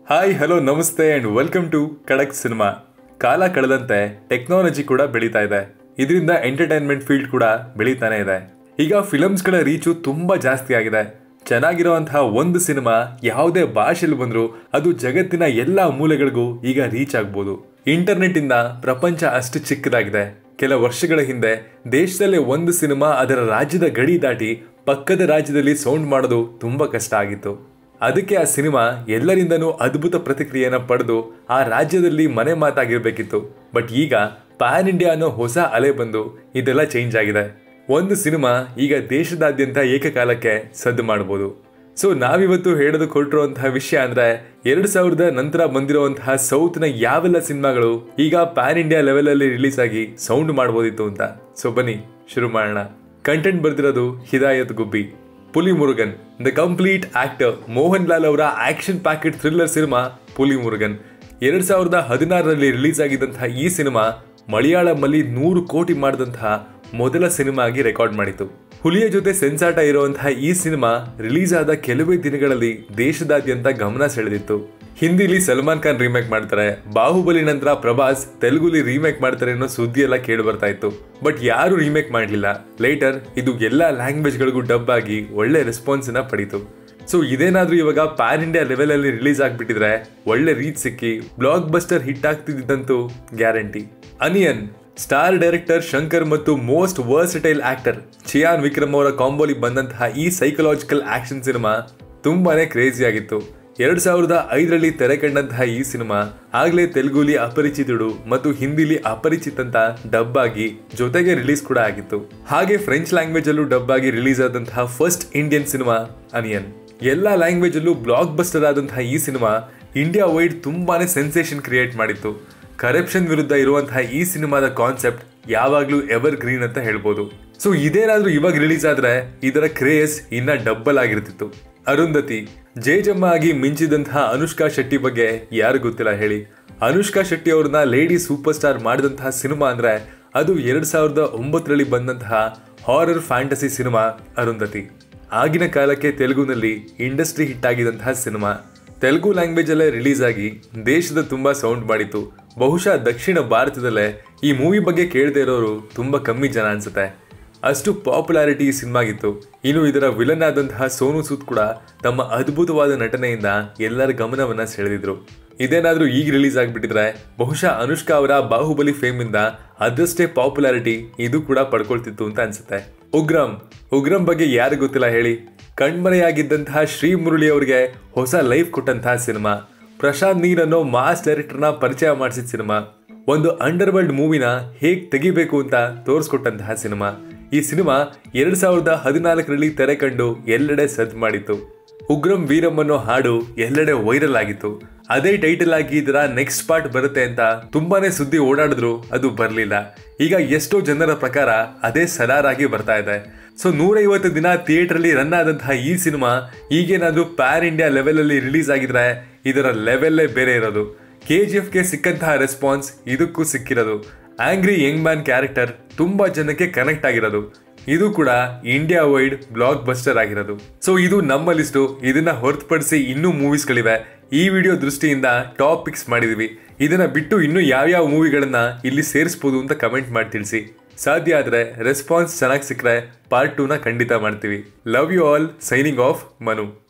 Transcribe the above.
hi hello namaste and welcome to Khadak cinema ಕಾಲ ಕಳೆದಂತೆ technology ಕೂಡ ಬೆಳೀತಾ ಇದೆ ಇದರಿಂದ ಎಂಟರ್ಟೈನ್ಮೆಂಟ್ ಫೀಲ್ಡ್ ಕೂಡ ಬೆಳೀತಾನೆ ಇದೆ ಈಗ ಫಿಲಮ್ಸ್ಗಳ ರೀಚು ತುಂಬಾ ಜಾಸ್ತಿ ಆಗಿದೆ ಚೆನ್ನಾಗಿರುವಂತಹ ಒಂದು ಸಿನಿಮಾ ಯಾವುದೇ ಭಾಷೆಯಲ್ಲಿ ಬಂದರೂ ಅದು ಜಗತ್ತಿನ ಎಲ್ಲ ಮೂಲೆಗಳಿಗೂ ಈಗ ರೀಚ್ ಆಗ್ಬೋದು ಇಂಟರ್ನೆಟ್ ಇಂದ ಪ್ರಪಂಚ ಅಷ್ಟು ಚಿಕ್ಕದಾಗಿದೆ ಕೆಲ ವರ್ಷಗಳ ಹಿಂದೆ ದೇಶದಲ್ಲೇ ಒಂದು ಸಿನಿಮಾ ಅದರ ರಾಜ್ಯದ ಗಡಿ ದಾಟಿ ಪಕ್ಕದ ರಾಜ್ಯದಲ್ಲಿ ಸೌಂಡ್ ಮಾಡೋದು ತುಂಬಾ ಕಷ್ಟ ಆಗಿತ್ತು ಅದಕ್ಕೆ ಆ ಸಿನಿಮಾ ಎಲ್ಲರಿಂದನೂ ಅದ್ಭುತ ಪ್ರತಿಕ್ರಿಯೆನ ಪಡೆದು ಆ ರಾಜ್ಯದಲ್ಲಿ ಮನೆ ಮಾತಾಗಿರ್ಬೇಕಿತ್ತು ಬಟ್ ಈಗ ಪ್ಯಾನ್ ಇಂಡಿಯಾ ಅನ್ನೋ ಹೊಸ ಅಲೆ ಬಂದು ಇದೆಲ್ಲ ಚೇಂಜ್ ಆಗಿದೆ ಒಂದು ಸಿನಿಮಾ ಈಗ ದೇಶದಾದ್ಯಂತ ಏಕಕಾಲಕ್ಕೆ ಸದ್ದು ಮಾಡ್ಬೋದು ಸೊ ನಾವಿವತ್ತು ಹೇಳೋದು ಕೊಟ್ಟಿರುವಂತಹ ವಿಷಯ ಅಂದ್ರೆ ಎರಡ್ ಸಾವಿರದ ನಂತರ ಬಂದಿರುವಂತಹ ಸೌತ್ನ ಯಾವೆಲ್ಲ ಸಿನಿಮಾಗಳು ಈಗ ಪ್ಯಾನ್ ಇಂಡಿಯಾ ಲೆವೆಲ್ ಅಲ್ಲಿ ರಿಲೀಸ್ ಆಗಿ ಸೌಂಡ್ ಮಾಡ್ಬೋದಿತ್ತು ಅಂತ ಸೊ ಬನ್ನಿ ಶುರು ಮಾಡೋಣ content ಬರ್ದಿರೋದು Hidayat Gubbi Pulimurugan the complete actor Mohanlal ಅವರ ಆಕ್ಷನ್ ಪ್ಯಾಕೆಟ್ ಥ್ರಿಲ್ಲರ್ ಸಿನಿಮಾ ಪುಲಿ ಮುರುಗನ್ ಎರಡ್ ಸಾವಿರದ ಹದಿನಾರರಲ್ಲಿ ರಿಲೀಸ್ ಆಗಿದ್ದಂತಹ ಈ ಸಿನಿಮಾ ಮಲಯಾಳಂನಲ್ಲಿ ನೂರು ಕೋಟಿ ಮಾಡಿದಂತಹ ಮೊದಲ ಸಿನಿಮಾ ಆಗಿ ರೆಕಾರ್ಡ್ ಮಾಡಿತು ಹುಲಿಯ ಜೊತೆ ಸೆನ್ಸಾಟ ಇರುವಂತಹ ಈ ಸಿನಿಮಾ ರಿಲೀಸ್ ಆದ ಕೆಲವೇ ದಿನಗಳಲ್ಲಿ ದೇಶದಾದ್ಯಂತ ಗಮನ ಸೆಳೆದಿತ್ತು ಹಿಂದಿಲಿ ಸಲ್ಮಾನ್ ಖಾನ್ ರೀಮೇಕ್ ಮಾಡ್ತಾರೆ ಬಾಹುಬಲಿ ನಂತರ ಪ್ರಭಾಸ್ ತೆಲುಗುಲಿ ರೀಮೇಕ್ ಮಾಡ್ತಾರೆ ಅನ್ನೋ ಸುದ್ದಿ ಎಲ್ಲ ಕೇಳಿ ಬರ್ತಾ ಇತ್ತು ಬಟ್ ಯಾರು ರೀಮೇಕ್ ಮಾಡಲಿಲ್ಲ ಲೇಟರ್ ಇದು ಎಲ್ಲಾ ಲ್ಯಾಂಗ್ವೇಜ್ಗಳಿಗೂ ಡಬ್ ಆಗಿ ಒಳ್ಳೆ ರೆಸ್ಪಾನ್ಸ್ ನ ಪಡೀತು ಸೊ ಇದೇನಾದ್ರೂ ಇವಾಗ ಪ್ಯಾನ್ ಇಂಡಿಯಾ ಲೆವೆಲ್ ಅಲ್ಲಿ ರಿಲೀಸ್ ಆಗ್ಬಿಟ್ಟಿದ್ರೆ ಒಳ್ಳೆ ರೀಚ್ ಸಿಕ್ಕಿ ಬ್ಲಾಕ್ ಬಸ್ಟರ್ ಹಿಟ್ ಆಗ್ತಿದ್ದಂತೂ guarantee Anniyan star director Shankar ಮತ್ತು most versatile actor Chiyaan Vikram ಅವರ ಕಾಂಬೋಲಿ ಬಂದಂತಹ ಈ ಸೈಕಲಾಜಿಕಲ್ ಆಕ್ಷನ್ ಸಿನಿಮಾ ತುಂಬಾನೇ ಕ್ರೇಜಿ ಆಗಿತ್ತು ಎರಡ್ ಸಾವಿರದ ಐದರಲ್ಲಿ ತೆರೆ ಕಂಡಂತಹ ಈ ಸಿನಿಮಾ ಆಗ್ಲೇ ತೆಲುಗುಲಿ ಅಪರಿಚಿತುಡು ಮತ್ತು ಹಿಂದಿಲಿ ಅಪರಿಚಿತ್ ಅಂತ ಡಬ್ ಆಗಿ ಜೊತೆಗೆ ರಿಲೀಸ್ ಕೂಡ ಆಗಿತ್ತು ಹಾಗೆ ಫ್ರೆಂಚ್ ಲ್ಯಾಂಗ್ವೇಜ್ ಅಲ್ಲೂ ಡಬ್ ಆಗಿ ರಿಲೀಸ್ ಆದಂತಹ ಫಸ್ಟ್ ಇಂಡಿಯನ್ ಸಿನಿಮಾ ಅನಿಯನ್ ಎಲ್ಲ ಲ್ಯಾಂಗ್ವೇಜ್ ಅಲ್ಲೂ ಬ್ಲಾಕ್ ಬಸ್ಟರ್ ಆದಂತಹ ಈ ಸಿನಿಮಾ ಇಂಡಿಯಾ ವೈಡ್ ತುಂಬಾನೇ ಸೆನ್ಸೇಷನ್ ಕ್ರಿಯೇಟ್ ಮಾಡಿತ್ತು ಕರಪ್ಷನ್ ವಿರುದ್ಧ ಇರುವಂತಹ ಈ ಸಿನಿಮಾದ ಕಾನ್ಸೆಪ್ಟ್ ಯಾವಾಗ್ಲೂ ಎವರ್ ಗ್ರೀನ್ ಅಂತ ಹೇಳ್ಬೋದು ಸೊ ಇದೇನಾದ್ರೂ ಇವಾಗ ರಿಲೀಸ್ ಆದ್ರೆ ಇದರ ಕ್ರೇಜ್ ಇನ್ನ ಡಬ್ಬಲ್ ಆಗಿರ್ತಿತ್ತು ಅರುಂಧತಿ ಜೇಜಮ್ಮ ಆಗಿ ಮಿಂಚಿದಂತಹ ಅನುಷ್ಕಾ ಶೆಟ್ಟಿ ಬಗ್ಗೆ ಯಾರು ಗೊತ್ತಿಲ್ಲ ಹೇಳಿ ಅನುಷ್ಕಾ ಶೆಟ್ಟಿ ಅವ್ರನ್ನ ಲೇಡಿ ಸೂಪರ್ ಸ್ಟಾರ್ ಮಾಡಿದಂತಹ ಸಿನಿಮಾ ಅಂದ್ರೆ ಅದು ಎರಡ್ ಸಾವಿರದ ಒಂಬತ್ತರಲ್ಲಿ ಬಂದಂತಹ ಹಾರರ್ ಫ್ಯಾಂಟಸಿ ಸಿನಿಮಾ ಅರುಂಧತಿ ಆಗಿನ ಕಾಲಕ್ಕೆ ತೆಲುಗುನಲ್ಲಿ ಇಂಡಸ್ಟ್ರಿ ಹಿಟ್ ಆಗಿದಂತಹ ಸಿನಿಮಾ ತೆಲುಗು ಲ್ಯಾಂಗ್ವೇಜ್ ಅಲ್ಲೇ ರಿಲೀಸ್ ಆಗಿ ದೇಶದ ತುಂಬಾ ಸೌಂಡ್ ಮಾಡಿತ್ತು ಬಹುಶಃ ದಕ್ಷಿಣ ಭಾರತದಲ್ಲೇ ಈ ಮೂವಿ ಬಗ್ಗೆ ಕೇಳದೆ ಇರೋರು ತುಂಬಾ ಕಮ್ಮಿ ಜನ ಅನ್ಸುತ್ತೆ ಅಷ್ಟು ಪಾಪ್ಯುಲಾರಿಟಿ ಈ ಸಿನಿಮಾಗಿತ್ತು ಇನ್ನು ಇದರ ವಿಲನ್ ಆದಂತಹ ಸೋನು ಸೂದ್ ಕೂಡ ತಮ್ಮ ಅದ್ಭುತವಾದ ನಟನೆಯಿಂದ ಎಲ್ಲರ ಗಮನವನ್ನ ಸೆಳೆದಿದ್ರು ಇದೇನಾದ್ರೂ ಈಗ ರಿಲೀಸ್ ಆಗ್ಬಿಟ್ಟಿದ್ರೆ ಬಹುಶಃ ಅನುಷ್ಕಾ ಅವರ ಬಾಹುಬಲಿ ಫೇಮ್ ಇಂದ ಅದಷ್ಟೇ ಪಾಪ್ಯುಲಾರಿಟಿ ಇದು ಕೂಡ ಪಡ್ಕೊಳ್ತಿತ್ತು ಅಂತ ಅನ್ಸುತ್ತೆ ಉಗ್ರಂ ಉಗ್ರಂ ಬಗ್ಗೆ ಯಾರು ಗೊತ್ತಿಲ್ಲ ಹೇಳಿ ಕಣ್ಮರೆಯಾಗಿದ್ದಂತಹ ಶ್ರೀ ಮುರಳಿ ಅವರಿಗೆ ಹೊಸ ಲೈಫ್ ಕೊಟ್ಟಂತಹ ಸಿನಿಮಾ ಪ್ರಶಾಂತ್ ನೀರ್ ಅನ್ನೋ ಮಾಸ್ ಡೈರೆಕ್ಟರ್ನ ಪರಿಚಯ ಮಾಡಿಸಿದ ಸಿನಿಮಾ ಒಂದು ಅಂಡರ್ ವರ್ಲ್ಡ್ ಮೂವಿನ ಹೇಗ್ ತೆಗಿಬೇಕು ಅಂತ ತೋರಿಸ್ಕೊಟ್ಟಂತಹ ಸಿನಿಮಾ ಈ ಸಿನಿಮಾ ಎರಡ್ ಸಾವಿರದ ಹದಿನಾಲ್ಕರಲ್ಲಿ ತೆರೆ ಕಂಡು ಎಲ್ಲೆಡೆ ಸದ್ ಮಾಡಿತ್ತು ಉಗ್ರಂ ವೀರಂ ಅನ್ನೋ ಹಾಡು ಎಲ್ಲೆಡೆ ವೈರಲ್ ಆಗಿತ್ತು ಅದೇ ಟೈಟಲ್ ಆಗಿ ಇದರ ನೆಕ್ಸ್ಟ್ ಪಾರ್ಟ್ ಬರುತ್ತೆ ಅಂತ ತುಂಬಾನೇ ಸುದ್ದಿ ಓಡಾಡಿದ್ರು ಅದು ಬರ್ಲಿಲ್ಲ ಈಗ ಎಷ್ಟೋ ಜನರ ಪ್ರಕಾರ ಅದೇ ಸಲಾರಾಗಿ ಬರ್ತಾ ಇದೆ ಸೊ ನೂರೈವತ್ತು ದಿನ ಥಿಯೇಟರ್ ಅಲ್ಲಿ ರನ್ ಆದಂತಹ ಈ ಸಿನಿಮಾ ಈಗೇನಾದ್ರೂ ಪ್ಯಾನ್ ಇಂಡಿಯಾ ಲೆವೆಲ್ ಅಲ್ಲಿ ರಿಲೀಸ್ ಆಗಿದ್ರೆ ಇದರ ಲೆವೆಲ್ಲೇ ಬೇರೆ ಇರೋದು ಕೆ ಜಿ ಎಫ್ಗೆ ಸಿಕ್ಕಂತಹ ರೆಸ್ಪಾನ್ಸ್ ಇದಕ್ಕೂ ಸಿಕ್ಕಿರೋದು ಆಂಗ್ರಿ ಯಂಗ್ ಮ್ಯಾನ್ ಕ್ಯಾರೆಕ್ಟರ್ ತುಂಬಾ ಜನಕ್ಕೆ ಕನೆಕ್ಟ್ ಆಗಿರೋದು ಇದು ಕೂಡ ಇಂಡಿಯಾ ವೈಡ್ ಬ್ಲಾಕ್ ಬಸ್ಟರ್ ಆಗಿರೋದು ಸೊ ಇದು ನಮ್ಮ ಲಿಸ್ಟು ಇದನ್ನ ಹೊರತುಪಡಿಸಿ ಇನ್ನೂ ಮೂವೀಸ್ಗಳಿವೆ ಈ ವಿಡಿಯೋ ದೃಷ್ಟಿಯಿಂದ ಟಾಪ್ ಪಿಕ್ಸ್ ಮಾಡಿದೀವಿ ಇದನ್ನ ಬಿಟ್ಟು ಇನ್ನೂ ಯಾವ್ಯಾವ ಮೂವಿಗಳನ್ನ ಇಲ್ಲಿ ಸೇರಿಸ್ಬೋದು ಅಂತ ಕಮೆಂಟ್ ಮಾಡಿ ತಿಳಿಸಿ ಸಾಧ್ಯ ಆದ್ರೆ ರೆಸ್ಪಾನ್ಸ್ ಚೆನ್ನಾಗಿ ಸಿಕ್ಕರೆ ಪಾರ್ಟ್ ಟೂನ ಖಂಡಿತ ಮಾಡ್ತೀವಿ love you all signing off Manu